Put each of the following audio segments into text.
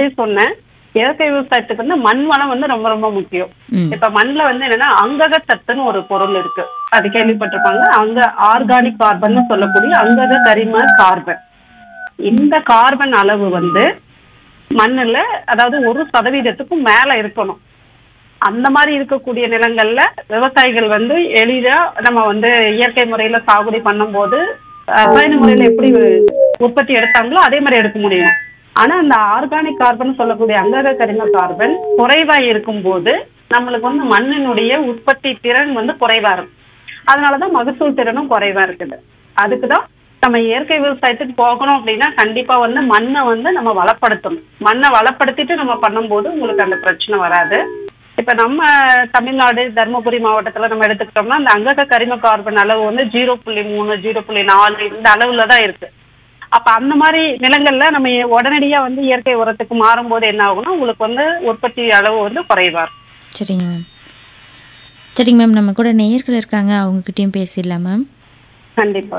ஃபர்ஸ்டே சொன்னேன் இயற்கை விவசாயத்துக்கு வந்து மண் வளம் வந்து ரொம்ப ரொம்ப முக்கியம் ம் இப்ப மண்ணுல வந்து என்னன்னா அங்கக சத்துன்னு ஒரு பொருள் இருக்கு அது கேள்விப்பட்டிருப்பாங்க அங்க ஆர்கானிக் கார்பன் சொல்லக்கூடிய அங்கக கரிம கார்பன் இந்த கார்பன் அளவு வந்து மண்ணுல அதாவது ஒரு சதவீதத்துக்கும் மேல இருக்கணும் அந்த மாதிரி இருக்கக்கூடிய நிலங்கள்ல விவசாயிகள் வந்து எளிதா நம்ம வந்து இயற்கை முறையில சாகுபடி பண்ணும்போது ரசாயன முறையில எப்படி உற்பத்தி எடுத்தாங்களோ அதே மாதிரி எடுக்க முடியும் ஆனா அந்த ஆர்கானிக் கார்பன் சொல்லக்கூடிய அங்கக கரிம கார்பன் குறைவா இருக்கும்போது நம்மளுக்கு வந்து மண்ணினுடைய உற்பத்தி திறன் வந்து குறைவா இருக்கும் அதனாலதான் மகசூல் திறனும் குறைவா இருக்குது அதுக்குதான் நம்ம இயற்கை விவசாயத்துக்கு போகணும் அப்படின்னா கண்டிப்பா வந்து மண்ணை வந்து நம்ம வளப்படுத்தணும் மண்ணை வளப்படுத்திட்டு நம்ம பண்ணும்போது உங்களுக்கு அந்த பிரச்சனை வராது இப்ப நம்ம தமிழ்நாடு தருமபுரி மாவட்டத்துல நம்ம எடுத்துக்கிட்டோம்னா அந்த அங்கக கரிம கார்பன் அளவு வந்து ஜீரோ புள்ளி மூணு ஜீரோ புள்ளி நாலு இந்த அளவுல தான் இருக்கு அப்ப அந்த மாதிரி நிலங்கள்ல நம்ம உடனடியா வந்து இயற்கை உரத்துக்கு மாறும்போது என்ன ஆகும்னா உங்களுக்கு வந்து உற்பத்தி அளவு வந்து குறைவா இருக்கும் சரிங்க மேம் சரிங்க மேம் நம்ம கூட நேயர்கள் இருக்காங்க அவங்கக்கிட்டயும் பேசிடலாம் மேம் கண்டிப்பா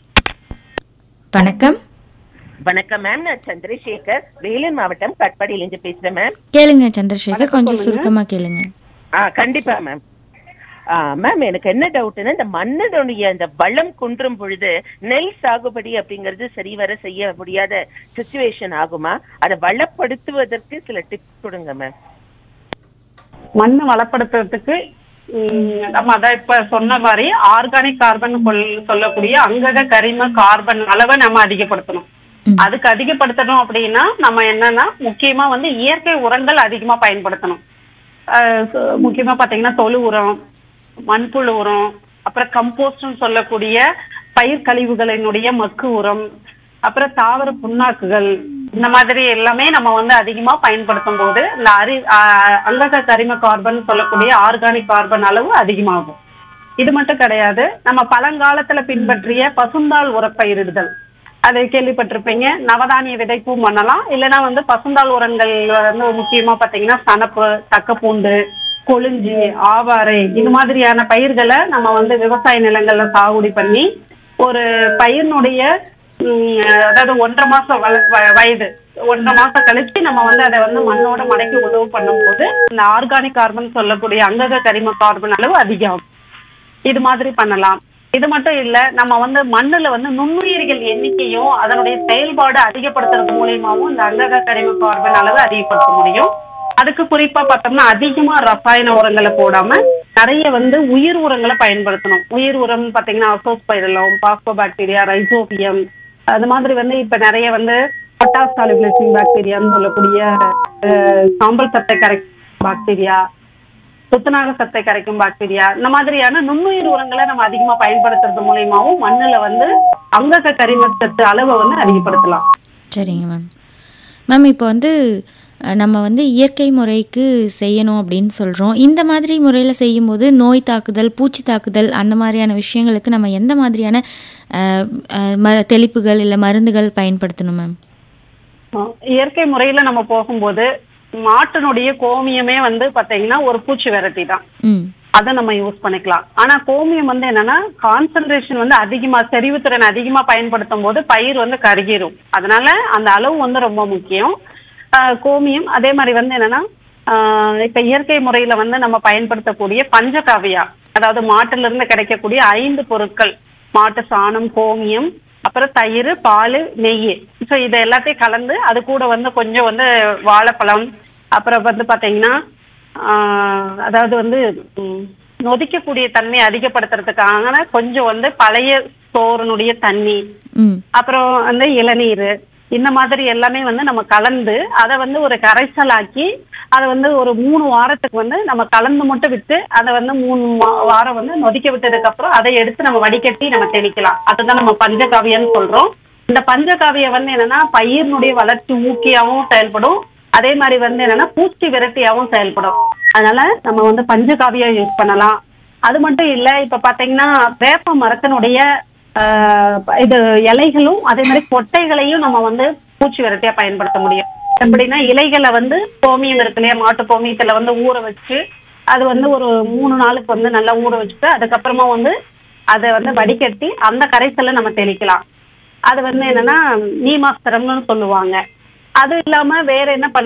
வணக்கம் வணக்கம் மேம் நான் சந்திரசேகர் வேலூர் மாவட்டம் கட்பாடியிலிருந்து பேசுறேன் மேம் கேளுங்க சந்திரசேகர் கொஞ்சம் சுருக்கமா கேளுங்க ஆ கண்டிப்பா மேம் ஆ மேம் எனக்கு என்ன டவுட்னா இந்த மண்ணினுடைய அந்த வளம் குன்றும் பொழுது நெல் சாகுபடி அப்படிங்கிறது சரிவர செய்ய முடியாத சுச்சுவேஷன் ஆகுமா அதை வளப்படுத்துவதற்கு சில டிப்ஸ் கொடுங்க மேம் மண்ணை வளப்படுத்துறதுக்கு ம், நம்ம அதான் இப்ப சொன்ன மாதிரி ஆர்கானிக் கார்பன் சொல்லக்கூடிய அங்கக கரிம கார்பன் அளவை நம்ம அதிகப்படுத்தணும் ம். அதுக்கு அதிகப்படுத்தணும் அப்படின்னா நம்ம என்னன்னா முக்கியமா வந்து இயற்கை உரங்கள் அதிகமா பயன்படுத்தணும் அஹ் சு- முக்கியமா பாத்தீங்கன்னா தொழு உரம் மண்புழு உரம் அப்புறம் கம்போஸ்ட்னு சொல்லக்கூடிய பயிர் கழிவுகளினுடைய மக்கு உரம் அப்புறம் தாவர புண்ணாக்குகள் இந்த மாதிரி எல்லாமே நம்ம வந்து அதிகமா பயன்படுத்தும் போது இந்த அரி அஹ் அங்கக கரிம கார்பன் சொல்லக்கூடிய ஆர்கானிக் கார்பன் அளவு அதிகமாகும் இது மட்டும் கிடையாது நம்ம பழங்காலத்துல பின்பற்றிய பசுந்தாள் உரப்பயிரிடுதல் அதை கேள்விப்பட்டிருப்பீங்க நவதானிய விதைப்பும் பண்ணலாம் இல்லைன்னா வந்து பசுந்தாள் உரங்கள் வந்து முக்கியமா பாத்தீங்கன்னா சணப்பு தக்கப்பூண்டு கொழுஞ்சி ஆவாரை இது மாதிரியான பயிர்களை நம்ம வந்து விவசாய நிலங்கள்ல சாகுபடி பண்ணி ஒரு பயிரினுடைய உம், அதாவது ஒன்றரை மாசம் வள- வ- வயது ஒன்றரை மாசம் கழிச்சு நம்ம வந்து அதை வந்து மண்ணோட மடக்கி உதவு பண்ணும்போது இந்த ஆர்கானிக் கார்பன் சொல்லக்கூடிய அங்கக கரிம கார்பன் அளவு அதிகம் இது மாதிரி பண்ணலாம் இது மட்டும் இல்ல நம்ம வந்து மண்ணுல வந்து நுண்ணுயிரிகள் எண்ணிக்கையும் அதனுடைய செயல்பாடு அதிகப்படுத்துறது மூலியமாவும் இந்த அங்கக கரிம கார்பன் அளவு அதிகப்படுத்த முடியும் அதுக்கு குறிப்பா பார்த்தோம்னா அதிகமா ரசாயன உரங்களை போடாம நிறைய வந்து உயிர் உரங்களை பயன்படுத்தணும் உயிர் உரம் பாத்தீங்கன்னா அசோஸ்பைரலம் பாஸ்போபாக்டீரியா ரைசோபியம் அது மாதிரி வந்து இப்ப நிறைய வந்து பொட்டாஸ் சாலிபிளேஷன் பாக்டீரியான்னு சொல்லக்கூடிய அஹ், சாம்பல் சத்தை கரைக்கும் பாக்டீரியா துத்தநாக சத்தை கரைக்கும் பாக்டீரியா இந்த மாதிரியான நுண்ணுயிர் உரங்களை நம்ம அதிகமா பயன்படுத்துறது மூலியமாவும் மண்ணுல வந்து அங்கக கரிமச்சத்து அளவை வந்து அதிகப்படுத்தலாம் சரிங்க மேம் மேம் இப்போ வந்து அஹ், நம்ம வந்து இயற்கை முறைக்கு செய்யணும் அப்படின்னு சொல்கிறோம் இந்த மாதிரி முறையில் செய்யும்போது நோய் தாக்குதல் பூச்சி தாக்குதல் அந்த மாதிரியான விஷயங்களுக்கு நம்ம எந்த மாதிரியான அஹ், அஹ், ம தெளிப்புகள் இல்லை மருந்துகள் பயன்படுத்தணும் மேம் அஹ் இயற்கை முறையில நம்ம போகும்போது மாட்டினுடைய கோமியமே வந்து பாத்தீங்கன்னா ஒரு பூச்சி விரட்டி தான் ம் அதை நம்ம யூஸ் பண்ணிக்கலாம் ஆனா கோமியம் வந்து என்னன்னா கான்சென்ட்ரேஷன் வந்து அதிகமா செறிவுத்திறன் அதிகமா பயன்படுத்தும் போது பயிர் வந்து கருகிரும் அதனால அந்த அளவு வந்து ரொம்ப முக்கியம் ஆஹ் கோமியம் அதே மாதிரி வந்து என்னன்னா ஆஹ் இப்ப இயற்கை முறையில வந்து நம்ம பயன்படுத்தக்கூடிய பஞ்சகாவியா அதாவது மாட்டுல இருந்து கிடைக்கக்கூடிய ஐந்து பொருட்கள் மாட்டு சாணம் கோமியம் அப்புறம் தயிர் பால் நெய் ஸோ இது எல்லாத்தையும் கலந்து அது கூட வந்து கொஞ்சம் வந்து வாழைப்பழம் அப்புறம் வந்து பாத்தீங்கன்னா ஆஹ் அதாவது வந்து ம், நொதிக்கக்கூடிய தன்மை அதிகப்படுத்துறதுக்காக கொஞ்சம் வந்து பழைய சோறுனுடைய தண்ணி ம் அப்புறம் வந்து இளநீர் இந்த மாதிரி எல்லாமே வந்து நம்ம கலந்து அதை வந்து ஒரு கரைசலாக்கி அதை வந்து ஒரு மூணு வாரத்துக்கு வந்து நம்ம கலந்து மட்டும் விட்டு அதை வந்து மூணு வா- வாரம் வந்து நொதிக்க விட்டதுக்கு அப்புறம் அதை எடுத்து நம்ம வடிகட்டி நம்ம தெளிக்கலாம் அதுதான் நம்ம பஞ்சகாவியம்னு சொல்றோம் இந்த பஞ்சகாவியம் வந்து என்னன்னா பயிரினுடைய வளர்ச்சி ஊக்கியாவும் செயல்படும் அதே மாதிரி வந்து என்னன்னா பூச்சி விரட்டியாவும் செயல்படும் அதனால நம்ம வந்து பஞ்சகாவியம் யூஸ் பண்ணலாம் அது மட்டும் இல்ல இப்ப பாத்தீங்கன்னா வேப்ப மரத்தினுடைய ஆஹ் இது இலைகளும் அதே மாதிரி கொட்டைகளையும் நம்ம வந்து பூச்சி விரட்டியா பயன்படுத்த முடியும் எப்படின்னா இலைகளை வந்து கோமியம் இருக்கு இல்லையா மாட்டு கோமியத்துல வந்து ஊற வச்சு அது வந்து ஒரு மூணு நாளுக்கு வந்து நல்லா ஊற வச்சுட்டு அதுக்கப்புறமா வந்து அதை வந்து வடிகட்டி அந்த கரைசலை நம்ம தெளிக்கலாம் அது வந்து என்னன்னா நீமாஸ்திரம்னு சொல்லுவாங்க அது இல்லாம வேற என்ன பண்ண